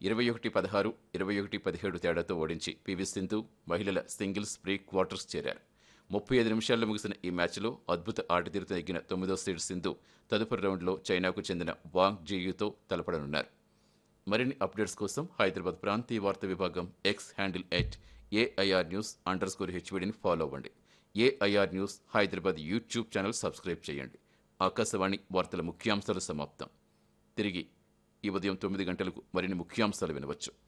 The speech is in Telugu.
ఇరవై ఒకటి పదహారు ఇరవై ఒకటి పదిహేడు తేడాతో ఓడించి పివి సింధు మహిళల సింగిల్స్ ప్రీ క్వార్టర్స్ చేరారు ముప్పై ఐదు నిమిషాల్లో ముగిసిన ఈ మ్యాచ్లో అద్భుత ఆటతీరుతో ఎగ్గిన తొమ్మిదో సీడ్ సింధు తదుపరి రౌండ్లో చైనాకు చెందిన వాంగ్ జీయుతో తలపడనున్నారు మరిన్ని అప్డేట్స్ కోసం హైదరాబాద్ ప్రాంతీయ వార్తా విభాగం X handle at AIR news underscore స్కోర్ హెచ్వీడిని ఫాలో అవ్వండి AIR news Hyderabad YouTube channel subscribe చేయండి ఆకాశవాణి వార్తల ముఖ్యాంశాలు సమాప్తం తిరిగి ఈ ఉదయం తొమ్మిది గంటలకు మరిన్ని ముఖ్యాంశాలు వినవచ్చు